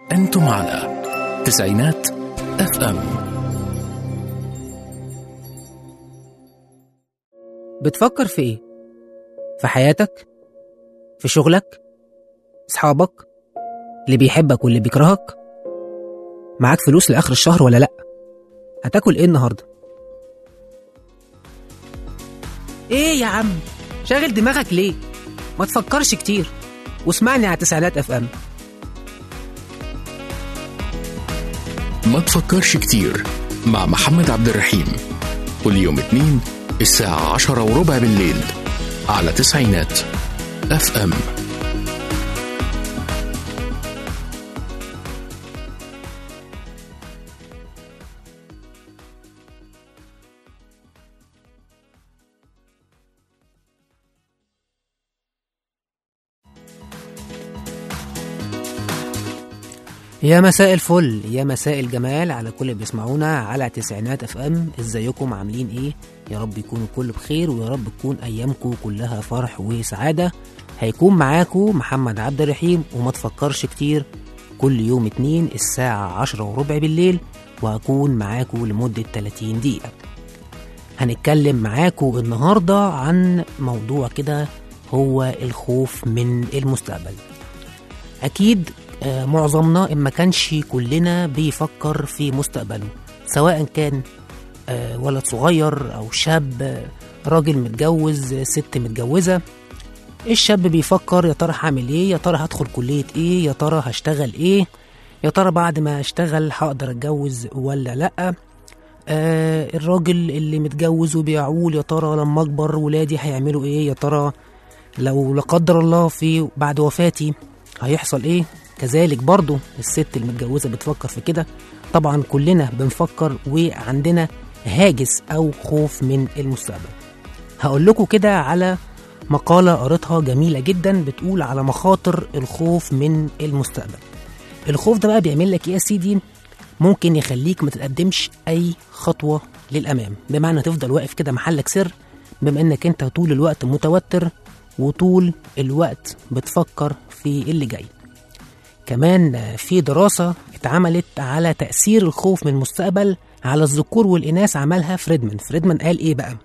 أنتم على تسعينات اف ام بتفكر في ايه؟ في حياتك؟ في شغلك؟ اصحابك؟ اللي بيحبك واللي بيكرهك؟ معاك فلوس لآخر الشهر ولا لأ؟ هتاكل ايه النهارده؟ ايه يا عم؟ شاغل دماغك ليه؟ ما تفكرش كتير واسمعني على تسعينات اف ام ما تفكرش كتير مع محمد عبد الرحيم كل يوم اثنين الساعة عشرة وربع بالليل على تسعينات اف ام يا مساء الفل يا مساء الجمال على كل اللي بيسمعونا على تسعينات اف ام ازيكم عاملين ايه يا رب يكونوا كل بخير ويا رب تكون ايامكم كلها فرح وسعاده هيكون معاكم محمد عبد الرحيم وما تفكرش كتير كل يوم اتنين الساعة عشرة وربع بالليل وهكون معاكم لمدة 30 دقيقة هنتكلم معاكم النهاردة عن موضوع كده هو الخوف من المستقبل أكيد آه، معظمنا إن ما كانش كلنا بيفكر في مستقبله سواء كان آه، ولد صغير أو شاب آه، راجل متجوز آه، ست متجوزة الشاب بيفكر يا ترى هعمل ايه يا ترى هدخل كلية ايه يا ترى هشتغل ايه يا ترى بعد ما اشتغل هقدر اتجوز ولا لأ آه الراجل اللي متجوز وبيعول يا ترى لما اكبر ولادي هيعملوا ايه يا ترى لو لا قدر الله في بعد وفاتي هيحصل ايه كذلك برضو الست المتجوزة بتفكر في كده طبعا كلنا بنفكر وعندنا هاجس او خوف من المستقبل هقول لكم كده على مقالة قريتها جميلة جدا بتقول على مخاطر الخوف من المستقبل الخوف ده بقى بيعمل لك ايه يا سيدي ممكن يخليك ما تتقدمش اي خطوة للامام بمعنى تفضل واقف كده محلك سر بما انك انت طول الوقت متوتر وطول الوقت بتفكر في اللي جاي كمان في دراسة اتعملت على تأثير الخوف من المستقبل على الذكور والإناث عملها فريدمان فريدمان قال إيه بقى؟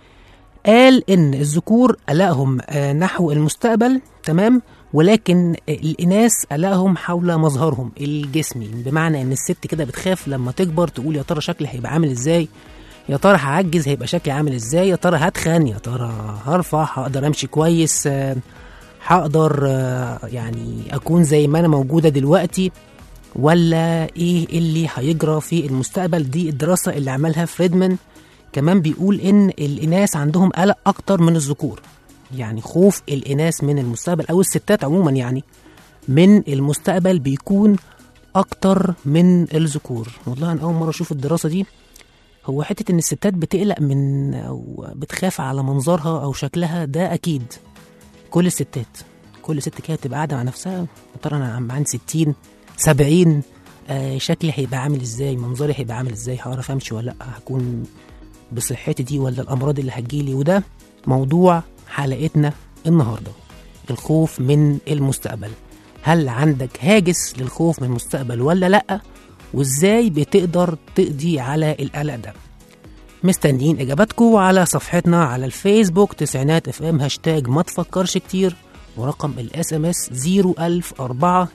قال إن الذكور قلقهم آه، نحو المستقبل تمام ولكن الإناث قلقهم حول مظهرهم الجسمي بمعنى إن الست كده بتخاف لما تكبر تقول يا ترى شكلي هيبقى عامل إزاي يا ترى هعجز هيبقى شكلي عامل إزاي يا ترى هتخن يا ترى هرفع هقدر أمشي كويس آه، هقدر آه، يعني أكون زي ما أنا موجودة دلوقتي ولا إيه اللي هيجرى في المستقبل دي الدراسة اللي عملها فريدمان كمان بيقول ان الاناث عندهم قلق اكتر من الذكور يعني خوف الاناث من المستقبل او الستات عموما يعني من المستقبل بيكون اكتر من الذكور والله انا اول مره اشوف الدراسه دي هو حته ان الستات بتقلق من او بتخاف على منظرها او شكلها ده اكيد كل الستات كل ست كده تبقى قاعده مع نفسها يا ترى انا عم عندي 60 70 آه شكلي هيبقى عامل ازاي منظري هيبقى عامل ازاي هعرف امشي ولا لا هكون بصحتي دي ولا الامراض اللي هتجيلي وده موضوع حلقتنا النهارده الخوف من المستقبل هل عندك هاجس للخوف من المستقبل ولا لا وازاي بتقدر تقضي على القلق ده مستنيين اجاباتكم على صفحتنا على الفيسبوك تسعينات اف ام هاشتاج ما تفكرش كتير ورقم الاس ام اس 01004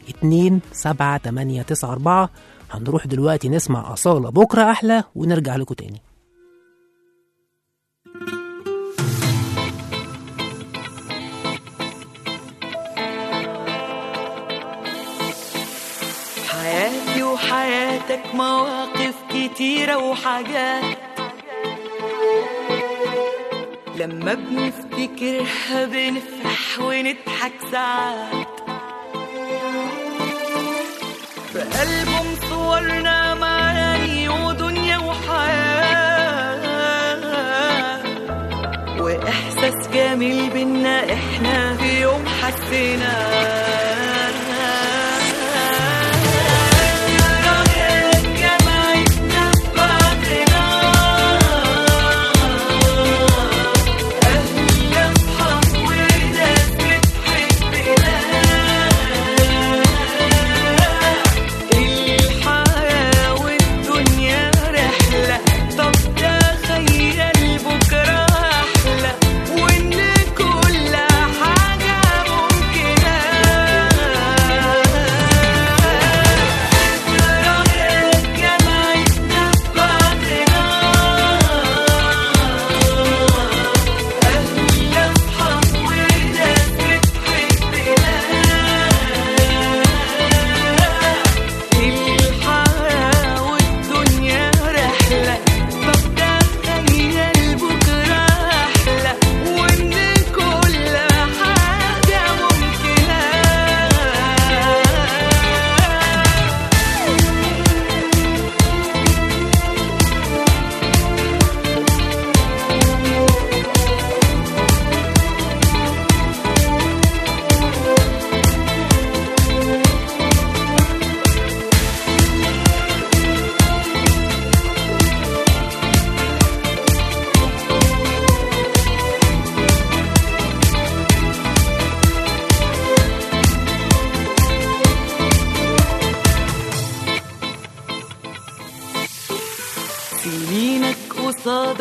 27894 هنروح دلوقتي نسمع أصالة بكرة أحلى ونرجع لكم تاني حياتي وحياتك مواقف كتيرة وحاجات لما بنفتكرها بنفرح ونضحك ساعات في ألبوم صورنا معاني ودنيا وحياة وإحساس جميل بينا إحنا في يوم حسيناه جمعتنا ببعضنا أهل أصحاب وناس بتحبنا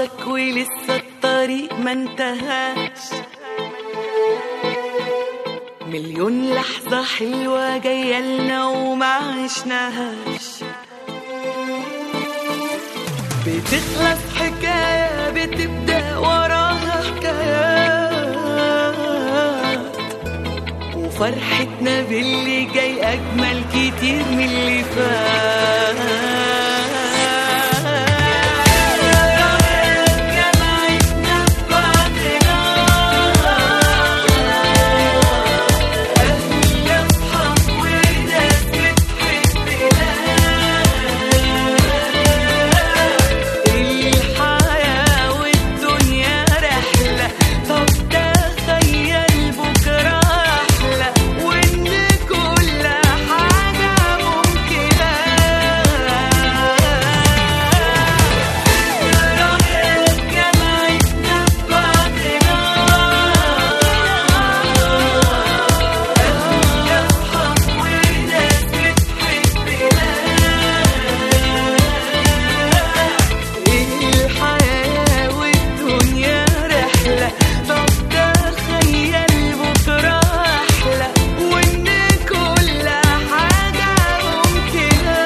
قصادك ولسه الطريق ما انتهاش مليون لحظة حلوة جاية لنا وما عشناهاش بتخلص حكاية بتبدأ وراها حكايات وفرحتنا باللي جاي أجمل كتير من اللي فات جمعتنا ببعضنا أهل أصحاب وناس بتحبنا الحياة والدنيا رحلة طب تخيل بكرة أحلى وإن كل حاجة ممكنة رأيك جمعتنا ببعضنا أهل أصحاب وناس بتحبنا الحياة والدنيا رحلة طب تخيل بكرة أحلى وإن كل حاجة ممكنة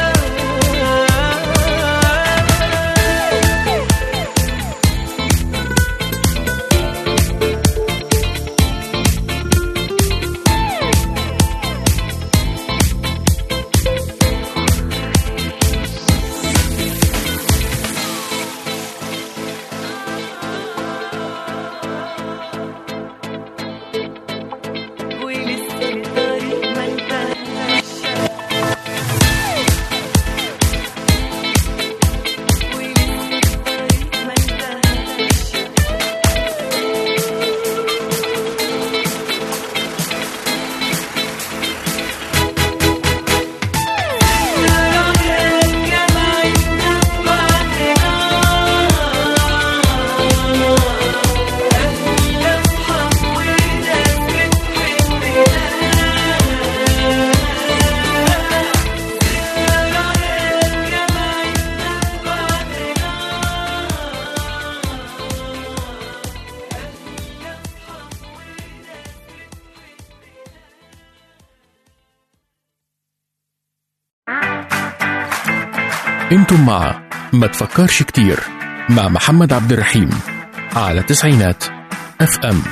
ولسه الطريق ما انتهاش ولسه الطريق ما انتهاش رأيك جمعتنا ببعضنا أهل أصحاب وناس بتحبنا رأيك جمعتنا ببعضنا انتم مع ما تفكرش كتير مع محمد عبد الرحيم على تسعينات اف ام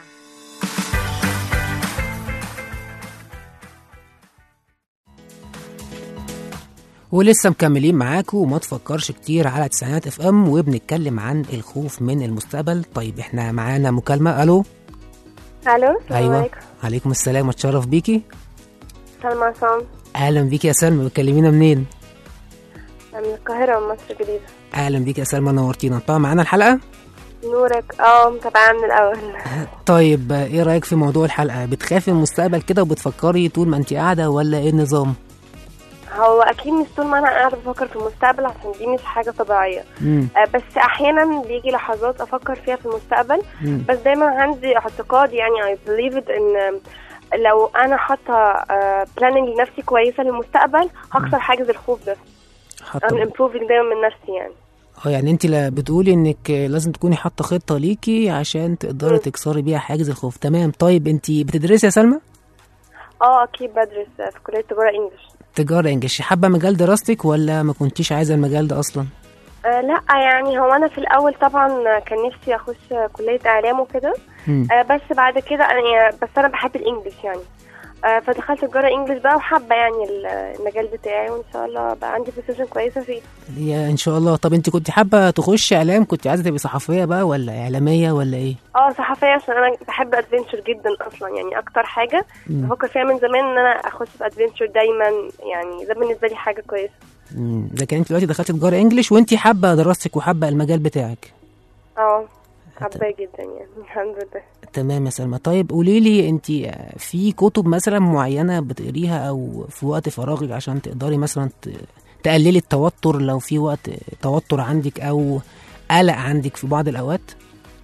ولسه مكملين معاكم وما تفكرش كتير على تسعينات اف ام وبنتكلم عن الخوف من المستقبل طيب احنا معانا مكالمة الو الو السلام ايوه عليكم عليكم السلام اتشرف بيكي سلمى عصام اهلا بيكي يا سلمى بتكلمينا منين أنا من القاهرة من مصر الجديدة اهلا بيكي يا سلمى نورتينا طبعا معانا الحلقة نورك اه متابعة من الأول طيب آه، ايه رايك في موضوع الحلقة بتخافي من المستقبل كده وبتفكري طول ما انت قاعدة ولا ايه النظام هو أكيد مش طول ما أنا قاعدة بفكر في المستقبل عشان دي مش حاجة طبيعية امم آه، بس أحيانا بيجي لحظات أفكر فيها في المستقبل مم. بس دايما عندي اعتقاد يعني I believe it إن لو أنا حاطة بلاننج لنفسي كويسة للمستقبل هكسر حاجز الخوف ده I'm حاطة improving دايما من نفسي يعني اه يعني انت لا بتقولي انك لازم تكوني حاطة خطة ليكي عشان تقدري مم. تكسري بيها حاجز الخوف تمام طيب انت بتدرسي يا سلمى اه أكيد بدرس آه، في كلية تجارة إنجلش تجارة انجلش حابة مجال دراستك ولا ما كنتيش عايزة المجال ده اصلا آه لا يعني هو انا في الاول طبعا كان نفسي اخش كليه اعلام وكده مم. آه بس بعد كده انا بس انا بحب الانجليش يعني آه فدخلت تجاره انجليش بقى وحابه يعني ال- المجال بتاعي وان شاء الله بقى عندي بوزيشن كويسه فيه يا ان شاء الله طب انت كنت حابة تخشي اعلام كنت عايزة تبقي صحفية بقى ولا اعلامية ولا ايه اه صحفيه عشان انا بحب ادفنتشر جدا اصلا يعني اكتر حاجه مم. بفكر فيها من زمان ان انا اخش في ادفنتشر دايما يعني ده بالنسبه لي حاجه كويسه مم. لكن انت دلوقتي دخلتي تجارة انجلش وانت حابة دراستك وحابة المجال بتاعك اه حباه جدا يعني الحمد لله تمام يا سلمى طيب قولي لي انت في كتب مثلا معينه بتقريها او في وقت فراغك عشان تقدري مثلا ت- تقللي التوتر لو في وقت توتر عندك او قلق عندك في بعض الاوقات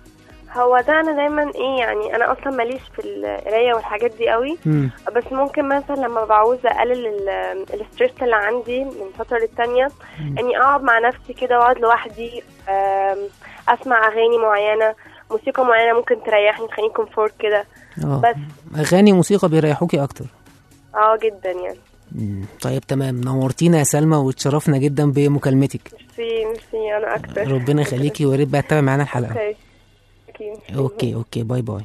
هو ده انا دايما ايه يعني انا اصلا ماليش في القرايه والحاجات دي قوي مم. بس ممكن مثلا لما بعوز اقلل ال- الستريس اللي عندي من فتره للتانيه اني اقعد مع نفسي كده واقعد لوحدي آم، اسمع اغاني معينه موسيقى معينه ممكن تريحني تخليني كومفورت كده اه بس اغاني موسيقى بيريحوكي اكتر اه جدا يعني مم. طيب تمام نورتينا يا سلمى واتشرفنا جدا بمكالمتك ميرسي ميرسي انا اكتر ربنا يخليكي ويا ريت بقى تتابعي معانا الحلقه اوكي اكيد اوكي اوكي باي باي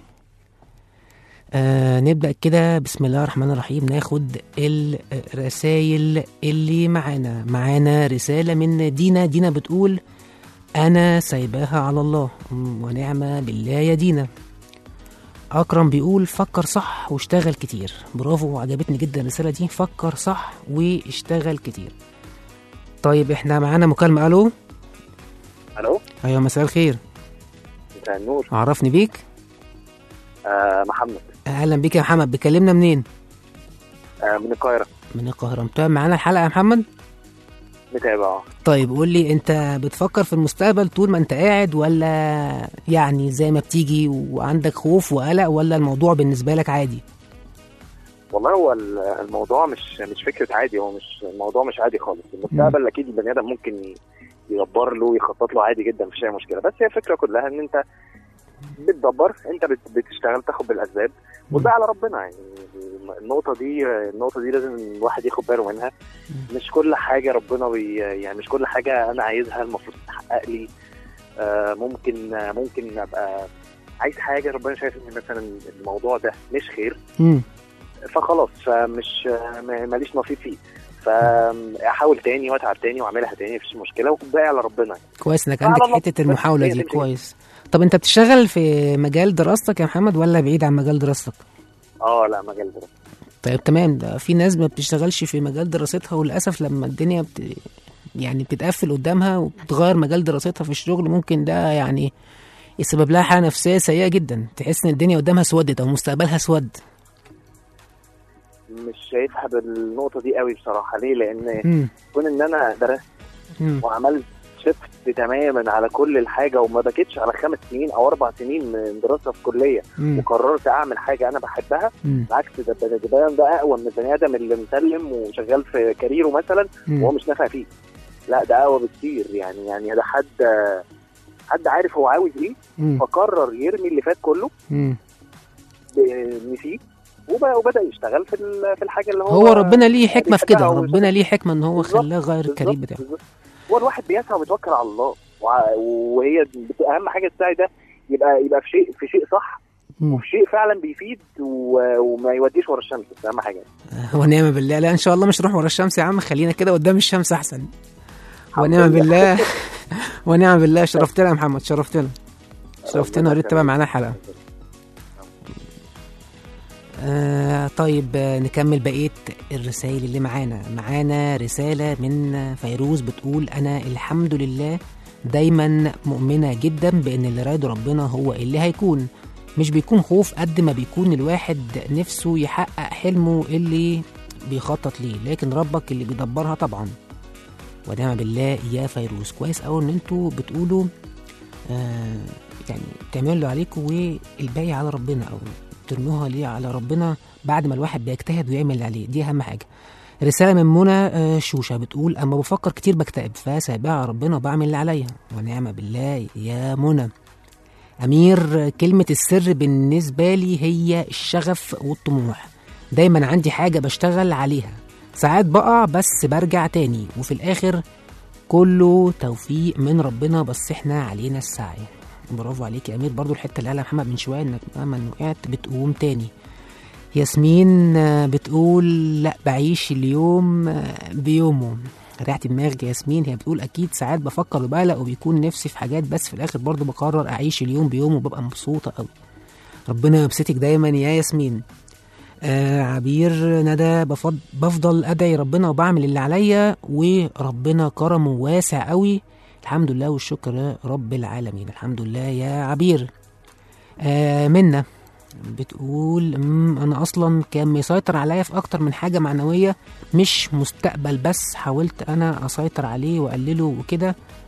آه نبدأ كده بسم الله الرحمن الرحيم ناخد الرسائل اللي معانا معانا رسالة من دينا دينا بتقول أنا سايباها على الله مم، ونعمة بالله يا دينا أكرم بيقول فكر صح واشتغل كتير برافو عجبتني جدا الرسالة دي فكر صح واشتغل كتير طيب احنا معانا مكالمة ألو الو أيوة مساء الخير مساء النور عرفني بيك آه محمد أهلا بيك يا محمد بكلمنا منين آه من القاهره من القاهرة متابع معانا الحلقة يا محمد متابع آه. طيب قول لي انت بتفكر في المستقبل طول ما انت قاعد ولا يعني زي ما بتيجي وعندك خوف وقلق ولا الموضوع بالنسبة لك عادي والله هو ال- الموضوع مش مش فكره عادي هو مش الموضوع مش عادي خالص المستقبل اكيد البني ادم ممكن ي- يدبر له ويخطط له عادي جدا مفيش اي مشكله بس هي الفكره كلها ان انت بتدبر انت بت- بتشتغل تاخد بالاسباب والباقي على ربنا يعني النقطه دي النقطه دي لازم الواحد ياخد باله منها مش كل حاجه ربنا بي يعني مش كل حاجه انا عايزها المفروض تتحقق لي آه ممكن آه ممكن ابقى عايز حاجه ربنا شايف ان مثلا الموضوع ده مش خير امم فخلاص فمش ما- ماليش نصيب فيه فاحاول تاني واتعب تاني واعملها تاني مفيش مشكله والباقي على ربنا كويس انك على عندك الله. حتة المحاولة هي دي تمشي كده. كويس طب انت بتشتغل في مجال دراستك يا محمد ولا بعيد عن مجال دراستك اه لا مجال ده طيب تمام ده في ناس ما بتشتغلش في مجال دراستها وللاسف لما الدنيا بت... يعني بتتقفل قدامها وبتغير مجال دراستها في الشغل ممكن ده يعني يسبب لها حاله نفسيه سيئه جدا تحس ان الدنيا قدامها اسودت او مستقبلها اسود مش شايفها بالنقطه دي قوي بصراحه ليه لان امم كون ان انا درست امم وعملت شفت تماما على كل الحاجه وما بكتش على خمس سنين او اربع سنين من دراسه في كليه امم وقررت اعمل حاجه انا بحبها امم بالعكس ده البني ادم ده اقوى من البني ادم اللي مسلم وشغال في كاريره مثلا وهو مش نافع فيه لا ده اقوى بكتير يعني يعني ده حد حد عارف هو عاوز ايه امم فقرر يرمي اللي فات كله امم ب- نسيه وب- وبدا يشتغل في ال- في الحاجه اللي هو هو ربنا ليه حكمه في كده بيحبها ربنا ليه حكمه ان هو بالظبط، خلاه غير الكارير بالظبط، بتاعه بالظبط. هو الواحد بيسعى وبيتوكل على الله وع- وهي بت- اهم حاجه السعي ده يبقى يبقى في شيء في شيء صح مم. وفي شيء فعلا بيفيد و- وما يوديش ورا الشمس ده اهم حاجه ونعم بالله لا ان شاء الله مش نروح ورا الشمس يا عم خلينا كده قدام الشمس احسن ونعم لله. بالله ونعم بالله شرفتنا يا محمد شرفتنا شرفتنا وريت تبقى معانا الحلقه آه طيب آه، نكمل بقية الرسائل اللي معانا معانا رسالة من فيروز بتقول أنا الحمد لله دايما مؤمنة جدا بأن اللي رايد ربنا هو اللي هيكون مش بيكون خوف قد ما بيكون الواحد نفسه يحقق حلمه اللي بيخطط ليه لكن ربك اللي بيدبرها طبعا ونعم بالله يا فيروز كويس قوي ان انتوا بتقولوا آه يعني تعملوا اللي عليكم والباقي على ربنا او ترموها ليه على ربنا بعد ما الواحد بيجتهد ويعمل اللي عليه دي اهم حاجه رسالة من منى آه، شوشة بتقول أما بفكر كتير بكتئب فسايبها على ربنا وبعمل اللي عليا ونعم بالله يا منى أمير كلمة السر بالنسبة لي هي الشغف والطموح دايما عندي حاجة بشتغل عليها ساعات بقع بس برجع تاني وفي الآخر كله توفيق من ربنا بس احنا علينا السعي برافو عليك يا أمير برضو الحتة اللي قالها محمد من شوية إنك مهما وقعت بتقوم تاني ياسمين آه، بتقول لا بعيش اليوم آه، بيومه ريحت دماغك يا ياسمين هي بتقول اكيد ساعات بفكر وبقلق وبيكون نفسي في حاجات بس في الاخر برضه بقرر اعيش اليوم بيومه وببقى مبسوطه قوي ربنا يبسطك دايما يا ياسمين آه عبير ندى بفض بفضل ادعي ربنا وبعمل اللي عليا وربنا كرمه واسع قوي الحمد لله والشكر رب العالمين الحمد لله يا عبير آه منا بتقول "مم، انا اصلا كان مسيطر عليا في اكتر من حاجه معنويه مش مستقبل بس حاولت انا اسيطر عليه واقلله وكده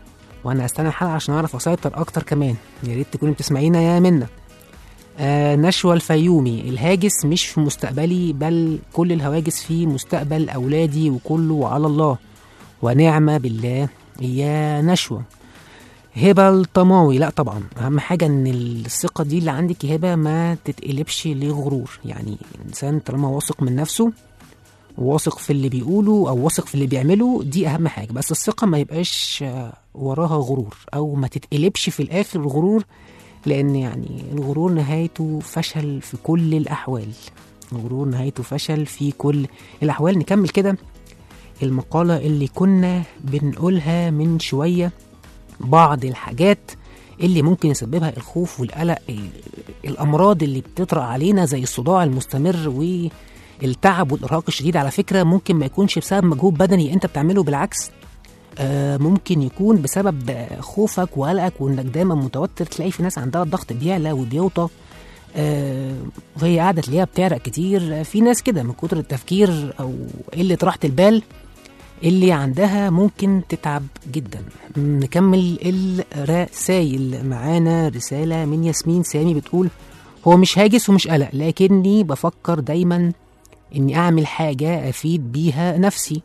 وانا استنى الحلقه عشان اعرف اسيطر اكتر كمان يا ريت تكوني بتسمعينا يا منا آه نشوى الفيومي الهاجس مش في مستقبلي بل كل الهواجس في مستقبل اولادي وكله على الله ونعمه بالله يا نشوى هبه الطماوي لا طبعا اهم حاجه ان الثقه دي اللي عندك يا هبه ما تتقلبش لغرور يعني الانسان طالما واثق من نفسه واثق في اللي بيقوله او واثق في اللي بيعمله دي اهم حاجه بس الثقه ما يبقاش آه، وراها غرور او ما تتقلبش في الاخر غرور لان يعني الغرور نهايته فشل في كل الاحوال الغرور نهايته فشل في كل الاحوال نكمل كده المقاله اللي كنا بنقولها من شويه بعض الحاجات اللي ممكن يسببها الخوف والقلق ال- الامراض اللي بتطرأ علينا زي الصداع المستمر والتعب والارهاق الشديد على فكره ممكن ما يكونش بسبب مجهود بدني انت بتعمله بالعكس آه، ممكن يكون بسبب آه، خوفك وقلقك وانك دايما متوتر تلاقي في ناس عندها الضغط بيعلى وبيوطى آه، وهي قاعده تلاقيها بتعرق كتير آه، في ناس كده من كتر التفكير او قله راحه البال اللي عندها ممكن تتعب جدا نكمل الرسايل معانا رسالة من ياسمين سامي بتقول هو مش هاجس ومش قلق لكني بفكر دايما اني اعمل حاجة افيد بيها نفسي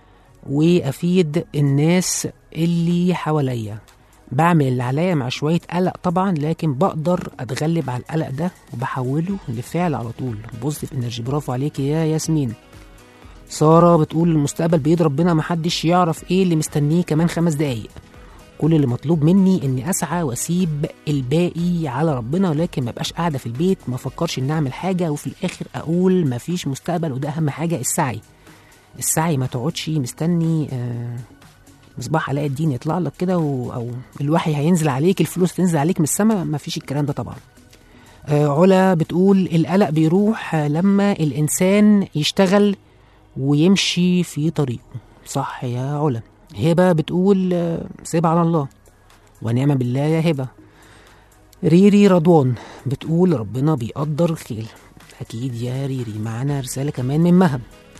وافيد الناس اللي حواليا بعمل اللي عليا مع شوية قلق طبعا لكن بقدر اتغلب على القلق ده وبحوله لفعل على طول بوزيتيف انرجي برافو عليك يا ياسمين سارة بتقول المستقبل بيد ربنا محدش يعرف ايه اللي مستنيه كمان خمس دقايق كل اللي مطلوب مني اني اسعى واسيب الباقي على ربنا ولكن ما بقاش قاعده في البيت ما افكرش اني اعمل حاجه وفي الاخر اقول ما فيش مستقبل وده اهم حاجه السعي السعي ما تقعدش مستني آه مصباح علاء الدين يطلع لك كده و- او الوحي هينزل عليك الفلوس تنزل عليك من السماء ما فيش الكلام ده طبعا آه علا بتقول القلق بيروح آه، لما الانسان يشتغل ويمشي في طريقه صح يا علا هبة بتقول آه، سيب على الله ونعم بالله يا هبة ريري رضوان بتقول ربنا بيقدر الخير أكيد يا ريري معانا رسالة كمان من مهم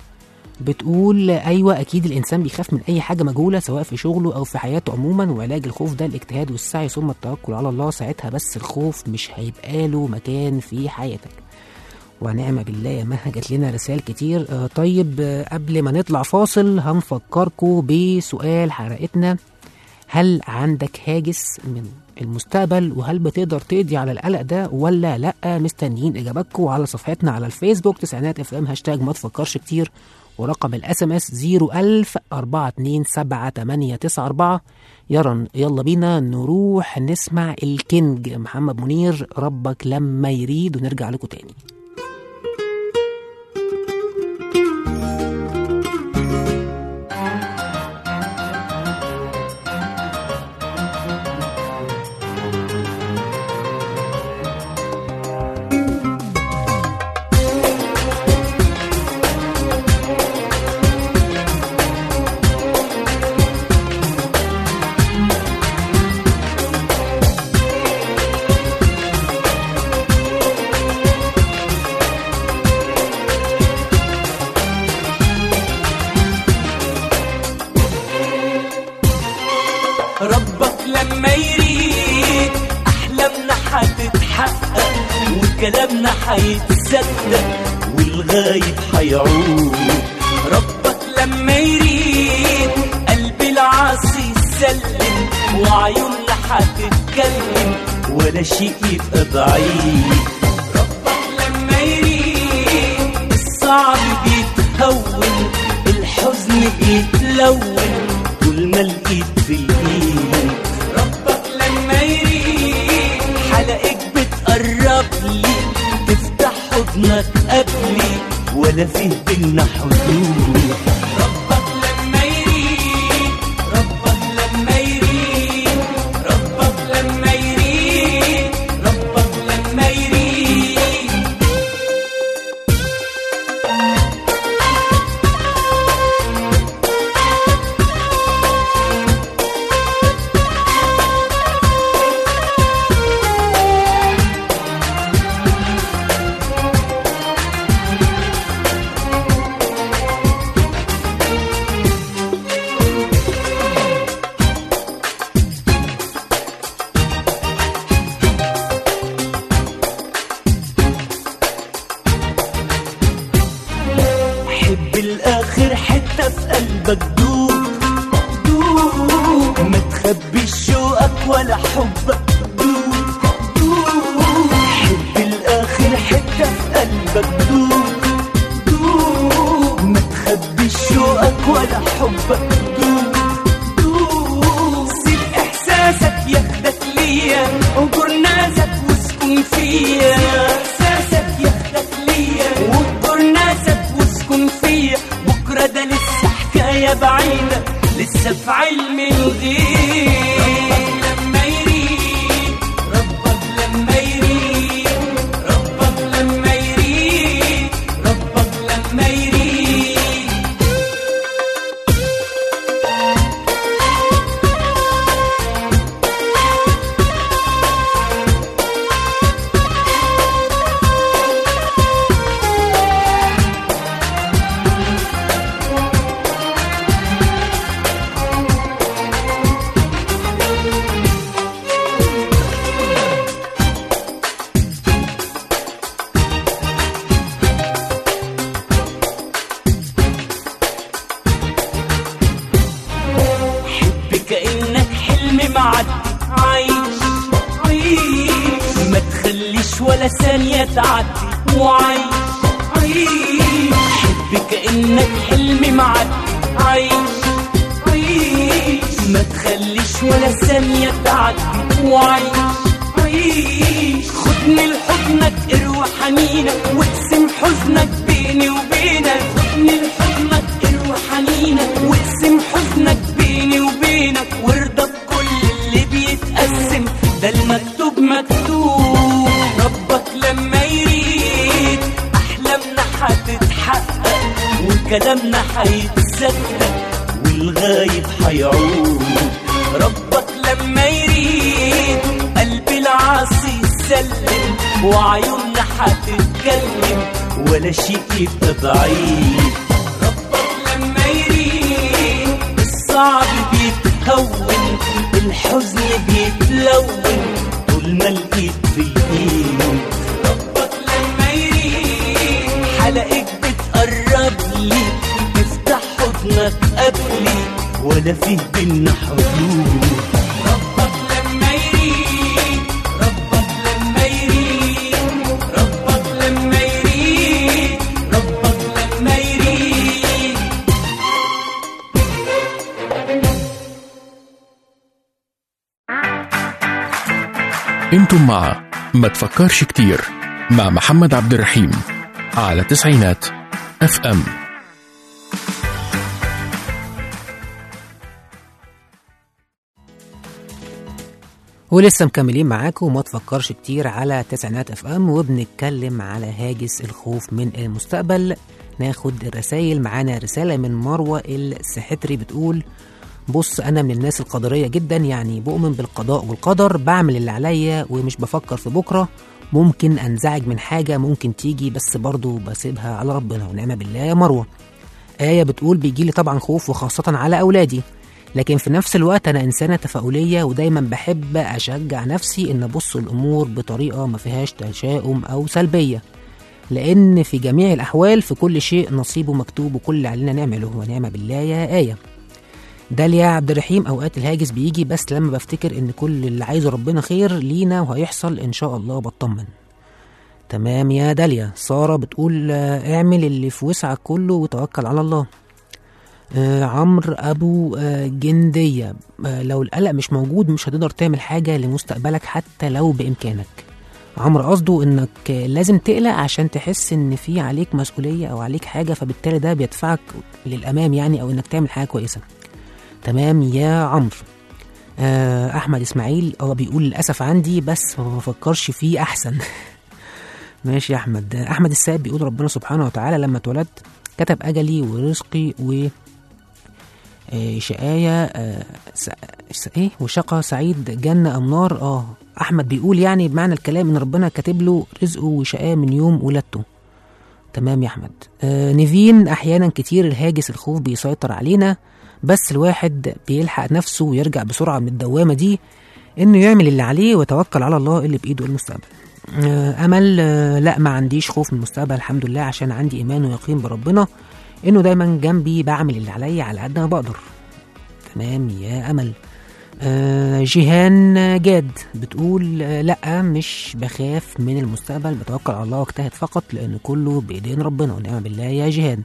بتقول أيوة أكيد الإنسان بيخاف من أي حاجة مجهولة سواء في شغله أو في حياته عموما وعلاج الخوف ده الاجتهاد والسعي ثم التوكل على الله ساعتها بس الخوف مش هيبقى له مكان في حياتك ونعم بالله يا مها جات لنا رسائل كتير آه طيب آه قبل ما نطلع فاصل هنفكركم بسؤال حلقتنا هل عندك هاجس من المستقبل وهل بتقدر تقضي على القلق ده ولا لا مستنيين اجاباتكم على صفحتنا على الفيسبوك تسعينات اف ام هاشتاج ما تفكرش كتير ورقم الاس ام اس 01000 427 يلا يلا بينا نروح نسمع الكينج محمد منير ربك لما يريد ونرجع لكم تاني ربك لما يريد احلامنا هتتحقق وكلامنا هيتصدق والغايب هيعود ربك لما يريد قلب العاصي يسلم وعيوننا هتتكلم ولا شيء يبقى بعيد ربك لما يريد الصعب بيتهون الحزن بيتلون طول ما الايد في الايد ربك لما يريد حلقك بتقرب لي تفتح حضنك قبلي ولا فيه بينا حدود ربك لما يريد ربك لما يريد ربك لما يريد ربك لما يريد حب الاخر حتة في قلبك دوب دوب ما تخبيش شوقك ولا حبك دوب دوب حب الاخر حتة في قلبك دوب دوب ما تخبيش شوقك ولا حبك دوب دوب سيب احساسك ياخدك ليا انكر ناسك واسكن فيا احساسك ياخدك ليا وانكر ناسك واسكن فيا بكره ده لسه حكايه بعيده لسه في علم الغيب لما يريد ربك لما يريد ربك لما يريد ربك لما يريد حب كأنك حلم معدي عايش عيش ما تخليش ولا ثانية تعدي وعيش عيش حب كأنك حلم معدي عايش عيش ما تخليش ولا ثانية تعدي وعيش عيش خدني لحضنك اروى حنينك واقسم حزنك بيني وبينك خدني لحضنك اروى حنينك واقسم حزنك بيني وبينك وارضى بكل اللي بيتقسم ده المكتوب مكتوب ربك لما يريد احلامنا هتتحقق وكلامنا هيتصدق والغايب هيعود ربك لما يريد قلب العاصي يسلم وعيوننا هتتكلم ولا شيء يبقى بعيد ربك لما يريد الصعب بيتهون الحزن بيتلون طول ما الايد في الايد ربك لما يريد حلقك بتقرب لي افتح حضنك قبلي ولا فيه بينا حدود ربك لما يريد ربك لما يريد ربك لما يريد ربك لما يريد انتم مع ما تفكرش كتير مع محمد عبد الرحيم على تسعينات اف ام ولسه مكملين معاكم وما تفكرش كتير على تسعينات اف ام وبنتكلم على هاجس الخوف من المستقبل ناخد الرسايل معانا رسالة من مروة السحتري بتقول بص أنا من الناس القدرية جدا يعني بؤمن بالقضاء والقدر بعمل اللي عليا ومش بفكر في بكرة ممكن أنزعج من حاجة ممكن تيجي بس برضو بسيبها على ربنا ونعم بالله يا مروة آية بتقول بيجيلي طبعا خوف وخاصة على أولادي لكن في نفس الوقت أنا إنسانة تفاؤلية ودايما بحب أشجع نفسي إن أبص الأمور بطريقة ما فيهاش تشاؤم أو سلبية لأن في جميع الأحوال في كل شيء نصيبه مكتوب وكل اللي علينا نعمله ونعم بالله يا آية داليا عبد الرحيم أوقات الهاجس بيجي بس لما بفتكر إن كل اللي عايزه ربنا خير لينا وهيحصل إن شاء الله بطمن تمام يا داليا سارة بتقول آه، اعمل اللي في وسعك كله وتوكل على الله آه عمرو أبو آه جندية آه لو القلق مش موجود مش هتقدر تعمل حاجة لمستقبلك حتى لو بإمكانك عمرو قصده انك لازم تقلق عشان تحس ان في عليك مسؤوليه او عليك حاجه فبالتالي ده بيدفعك للامام يعني او انك تعمل حاجه كويسه تمام يا عمرو آه احمد اسماعيل اه بيقول للاسف عندي بس ما بفكرش فيه احسن ماشي يا احمد آه، احمد السائب بيقول ربنا سبحانه وتعالى لما اتولدت كتب اجلي ورزقي و آه، شقاية آه، س... س... ايه وشقى سعيد جنة ام نار اه احمد بيقول يعني بمعنى الكلام ان ربنا كاتب له رزقه وشقاه من يوم ولادته تمام يا احمد آه نيفين احيانا كتير الهاجس الخوف بيسيطر علينا بس الواحد بيلحق نفسه ويرجع بسرعه من الدوامه دي انه يعمل اللي عليه ويتوكل على الله اللي بايده المستقبل آه امل آه لا ما عنديش خوف من المستقبل الحمد لله عشان عندي ايمان ويقين بربنا انه دايما جنبي بعمل اللي عليا على قد ما بقدر تمام يا امل آه جيهان جاد بتقول آه لا مش بخاف من المستقبل بتوكل على الله واجتهد فقط لان كله بايدين ربنا ونعم بالله يا جيهان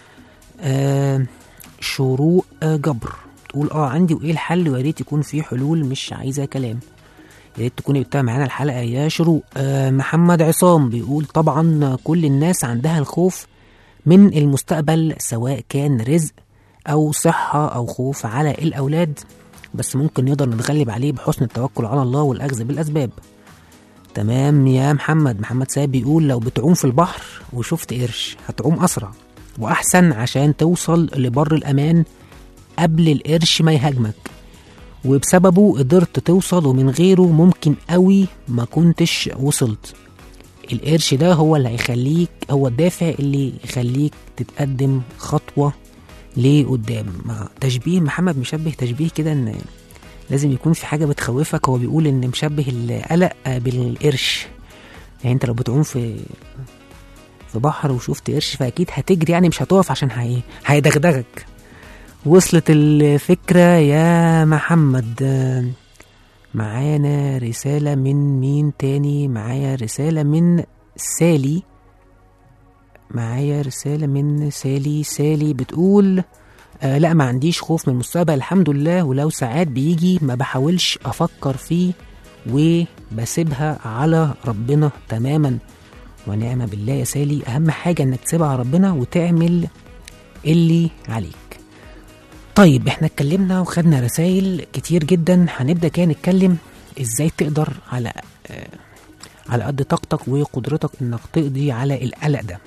آه شروق آه جبر تقول اه عندي وايه الحل ويا ريت يكون في حلول مش عايزه كلام يا ريت تكوني بتتابع معانا الحلقه يا شروق آه محمد عصام بيقول طبعا كل الناس عندها الخوف من المستقبل سواء كان رزق او صحه او خوف على الاولاد بس ممكن نقدر نتغلب عليه بحسن التوكل على الله والاخذ بالاسباب تمام يا محمد محمد ساب بيقول لو بتعوم في البحر وشفت قرش هتعوم اسرع واحسن عشان توصل لبر الامان قبل القرش ما يهاجمك وبسببه قدرت توصل ومن غيره ممكن قوي ما كنتش وصلت القرش ده هو اللي هيخليك هو الدافع اللي يخليك تتقدم خطوة لقدام مع تشبيه محمد مشبه تشبيه كده ان لازم يكون في حاجة بتخوفك هو بيقول ان مشبه القلق بالقرش يعني انت لو بتعوم في في بحر وشفت قرش فاكيد هتجري يعني مش هتقف عشان هي هيدغدغك وصلت الفكرة يا محمد آه، معانا رسالة من مين تاني معايا رسالة من سالي معايا رسالة من سالي سالي بتقول آه لا ما عنديش خوف من المستقبل الحمد لله ولو ساعات بيجي ما بحاولش أفكر فيه وبسيبها على ربنا تماما ونعم بالله يا سالي أهم حاجة إنك تسيبها على ربنا وتعمل اللي عليك طيب احنا اتكلمنا وخدنا رسائل كتير جدا هنبدا كده نتكلم ازاي تقدر على آه على قد طاقتك وقدرتك انك تقضي على القلق ده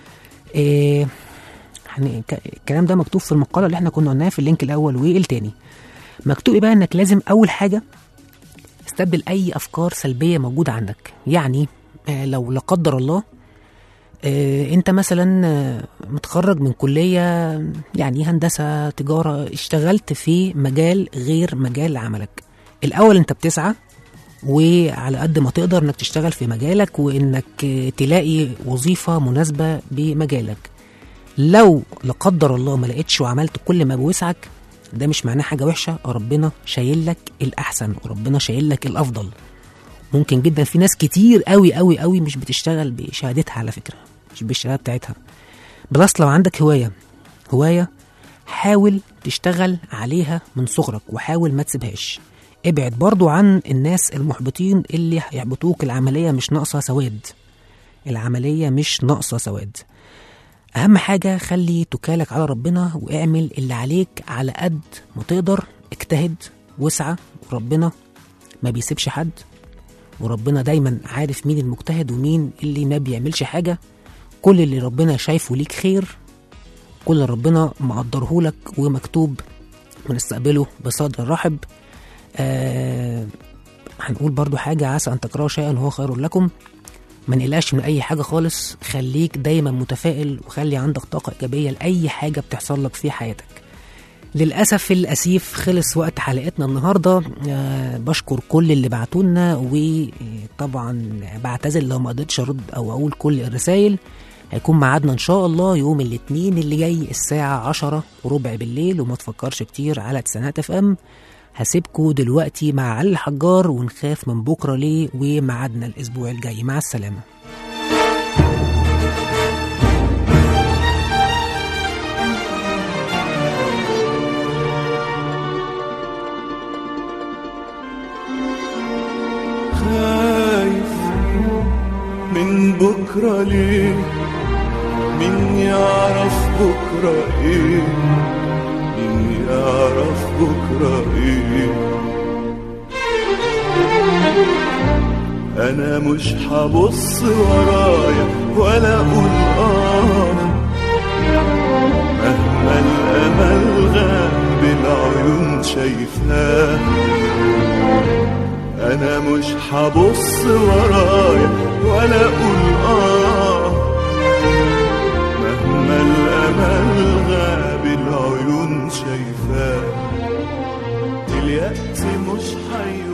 آه هن- ك- الكلام ده مكتوب في المقاله اللي احنا كنا قلناها في اللينك الاول والتاني مكتوب ايه بقى انك لازم اول حاجه استبدل اي افكار سلبيه موجوده عندك يعني آه لو لا قدر الله آه، انت مثلا آه، متخرج من كلية يعني هندسة تجارة اشتغلت في مجال غير مجال عملك الأول انت بتسعى وعلى قد ما تقدر انك تشتغل في مجالك وانك آه، تلاقي وظيفة مناسبة بمجالك لو لا قدر الله ما لقيتش وعملت كل ما بوسعك ده مش معناه حاجة وحشة ربنا شايل لك الأحسن وربنا شايل لك الأفضل ممكن جدا في ناس كتير قوي قوي قوي مش بتشتغل بشهادتها على فكرة مش بالشهادة بتاعتها بلس لو عندك هواية هواية حاول تشتغل عليها من صغرك وحاول ما تسيبهاش ابعد برضو عن الناس المحبطين اللي هيحبطوك العملية مش ناقصة سواد العملية مش ناقصة سواد أهم حاجة خلي توكالك على ربنا واعمل اللي عليك على قد ما تقدر اجتهد واسعى وربنا ما بيسيبش حد وربنا دايما عارف مين المجتهد ومين اللي ما بيعملش حاجة كل اللي ربنا شايفه ليك خير كل اللي ربنا مقدره لك ومكتوب ونستقبله بصدر رحب آه هنقول برضو حاجة عسى أن تكرهوا شيئا هو خير لكم ما نقلقش من أي حاجة خالص خليك دايما متفائل وخلي عندك طاقة إيجابية لأي حاجة بتحصل لك في حياتك للأسف الأسيف خلص وقت حلقتنا النهاردة آه بشكر كل اللي بعتولنا وطبعا بعتذر لو ما قدرتش أرد أو أقول كل الرسايل هيكون ميعادنا إن شاء الله يوم الاثنين اللي جاي الساعة عشرة وربع بالليل وما تفكرش كتير على تسعينات اف ام هسيبكوا دلوقتي مع علي الحجار ونخاف من بكرة ليه وميعادنا الأسبوع الجاي مع السلامة خايف من بكرة ليه مين يعرف بكرة ايه مين يعرف بكرة ايه انا مش هبص ورايا ولا اقول اه مهما الامل غاب العيون شايفاه انا مش هبص ورايا ولا اقول اه مهما الامل غاب العيون شايفاه اليأس مش حي